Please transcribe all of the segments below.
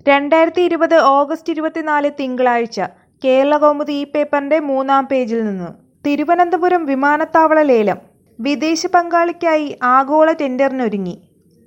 രണ്ടായിരത്തി ഇരുപത് ഓഗസ്റ്റ് ഇരുപത്തിനാല് തിങ്കളാഴ്ച കേരളകൗമുദി ഈ പേപ്പറിന്റെ മൂന്നാം പേജിൽ നിന്ന് തിരുവനന്തപുരം വിമാനത്താവള ലേലം വിദേശ പങ്കാളിക്കായി ആഗോള ടെൻഡറിനൊരുങ്ങി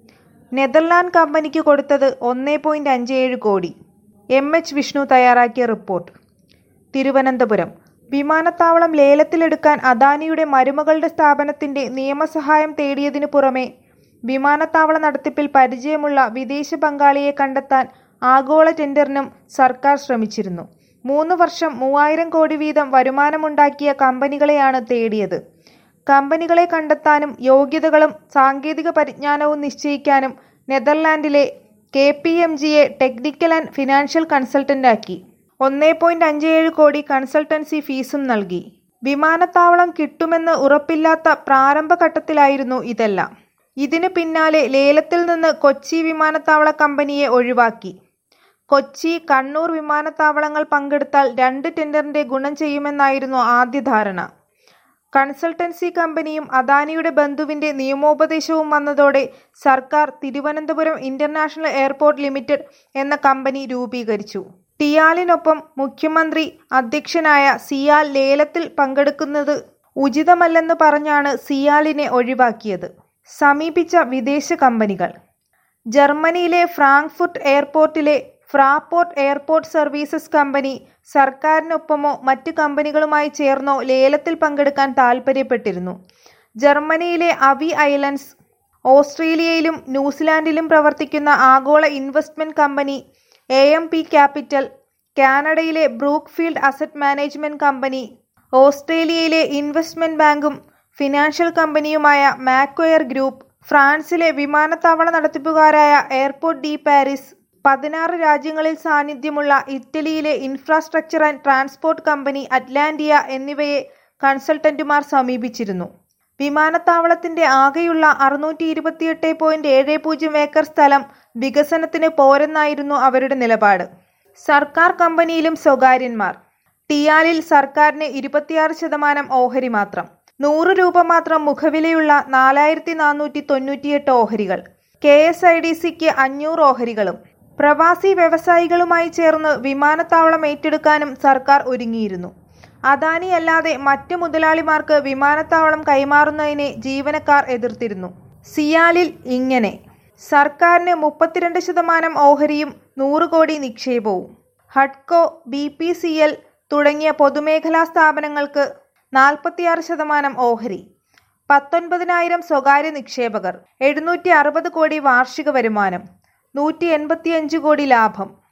നെതർലാൻഡ് കമ്പനിക്ക് കൊടുത്തത് ഒന്നേ പോയിന്റ് അഞ്ച് ഏഴ് കോടി എം എച്ച് വിഷ്ണു തയ്യാറാക്കിയ റിപ്പോർട്ട് തിരുവനന്തപുരം വിമാനത്താവളം ലേലത്തിലെടുക്കാൻ അദാനിയുടെ മരുമകളുടെ സ്ഥാപനത്തിന്റെ നിയമസഹായം തേടിയതിനു പുറമെ വിമാനത്താവള നടത്തിപ്പിൽ പരിചയമുള്ള വിദേശ പങ്കാളിയെ കണ്ടെത്താൻ ആഗോള ടെൻഡറിനും സർക്കാർ ശ്രമിച്ചിരുന്നു മൂന്ന് വർഷം മൂവായിരം കോടി വീതം വരുമാനമുണ്ടാക്കിയ കമ്പനികളെയാണ് തേടിയത് കമ്പനികളെ കണ്ടെത്താനും യോഗ്യതകളും സാങ്കേതിക പരിജ്ഞാനവും നിശ്ചയിക്കാനും നെതർലാൻഡിലെ കെ പി എം ജിയെ ടെക്നിക്കൽ ആൻഡ് ഫിനാൻഷ്യൽ കൺസൾട്ടന്റാക്കി ഒന്നേ പോയിന്റ് അഞ്ച് ഏഴ് കോടി കൺസൾട്ടൻസി ഫീസും നൽകി വിമാനത്താവളം കിട്ടുമെന്ന് ഉറപ്പില്ലാത്ത പ്രാരംഭഘട്ടത്തിലായിരുന്നു ഇതെല്ലാം ഇതിന് പിന്നാലെ ലേലത്തിൽ നിന്ന് കൊച്ചി വിമാനത്താവള കമ്പനിയെ ഒഴിവാക്കി കൊച്ചി കണ്ണൂർ വിമാനത്താവളങ്ങൾ പങ്കെടുത്താൽ രണ്ട് ടെൻഡറിന്റെ ഗുണം ചെയ്യുമെന്നായിരുന്നു ആദ്യ ധാരണ കൺസൾട്ടൻസി കമ്പനിയും അദാനിയുടെ ബന്ധുവിന്റെ നിയമോപദേശവും വന്നതോടെ സർക്കാർ തിരുവനന്തപുരം ഇന്റർനാഷണൽ എയർപോർട്ട് ലിമിറ്റഡ് എന്ന കമ്പനി രൂപീകരിച്ചു ടിയാലിനൊപ്പം മുഖ്യമന്ത്രി അധ്യക്ഷനായ സിയാൽ ലേലത്തിൽ പങ്കെടുക്കുന്നത് ഉചിതമല്ലെന്ന് പറഞ്ഞാണ് സിയാലിനെ ഒഴിവാക്കിയത് സമീപിച്ച വിദേശ കമ്പനികൾ ജർമ്മനിയിലെ ഫ്രാങ്ക്ഫുർട്ട് എയർപോർട്ടിലെ ഫ്രാപോർട്ട് എയർപോർട്ട് സർവീസസ് കമ്പനി സർക്കാരിനൊപ്പമോ മറ്റ് കമ്പനികളുമായി ചേർന്നോ ലേലത്തിൽ പങ്കെടുക്കാൻ താൽപ്പര്യപ്പെട്ടിരുന്നു ജർമ്മനിയിലെ അവി ഐലൻഡ്സ് ഓസ്ട്രേലിയയിലും ന്യൂസിലാൻഡിലും പ്രവർത്തിക്കുന്ന ആഗോള investment company A M P capital കാനഡയിലെ ബ്രൂക്ക്ഫീൽഡ് അസറ്റ് മാനേജ്മെന്റ് കമ്പനി ഓസ്ട്രേലിയയിലെ ഇൻവെസ്റ്റ്മെന്റ് ബാങ്കും ഫിനാൻഷ്യൽ കമ്പനിയുമായ മാക്വയർ ഗ്രൂപ്പ് ഫ്രാൻസിലെ വിമാനത്താവള നടത്തിപ്പുകാരായ എയർപോർട്ട് ഡി പാരീസ് പതിനാറ് രാജ്യങ്ങളിൽ സാന്നിധ്യമുള്ള ഇറ്റലിയിലെ infrastructure and transport company Atlantia എന്നിവയെ കൺസൾട്ടന്റുമാർ സമീപിച്ചിരുന്നു വിമാനത്താവളത്തിന്റെ ആകെയുള്ള അറുന്നൂറ്റി ഇരുപത്തിയെട്ട് പോയിന്റ് ഏഴ് പൂജ്യം ഏക്കർ സ്ഥലം വികസനത്തിന് പോരെന്നായിരുന്നു അവരുടെ നിലപാട് സർക്കാർ കമ്പനിയിലും സ്വകാര്യന്മാർ ടിയാലിൽ സർക്കാരിന് ഇരുപത്തിയാറ് ശതമാനം ഓഹരി മാത്രം നൂറ് രൂപ മാത്രം മുഖവിലയുള്ള നാലായിരത്തി നാനൂറ്റി തൊണ്ണൂറ്റിയെട്ട് ഓഹരികൾ കെ എസ് ഐ ഡി സിക്ക് അഞ്ഞൂറ് ഓഹരികളും പ്രവാസി വ്യവസായികളുമായി ചേർന്ന് വിമാനത്താവളം ഏറ്റെടുക്കാനും സർക്കാർ ഒരുങ്ങിയിരുന്നു അദാനി അല്ലാതെ മറ്റ് മുതലാളിമാർക്ക് വിമാനത്താവളം കൈമാറുന്നതിനെ ജീവനക്കാർ എതിർത്തിരുന്നു സിയാലിൽ ഇങ്ങനെ സർക്കാരിന് മുപ്പത്തിരണ്ട് ശതമാനം ഓഹരിയും നൂറ് കോടി നിക്ഷേപവും ഹഡ്കോ ബി പി സി എൽ തുടങ്ങിയ പൊതുമേഖലാ സ്ഥാപനങ്ങൾക്ക് നാൽപ്പത്തിയാറ് ശതമാനം ഓഹരി പത്തൊൻപതിനായിരം സ്വകാര്യ നിക്ഷേപകർ എഴുന്നൂറ്റി അറുപത് കോടി വാർഷിക വരുമാനം നൂറ്റി എൺപത്തിയഞ്ച് കോടി ലാഭം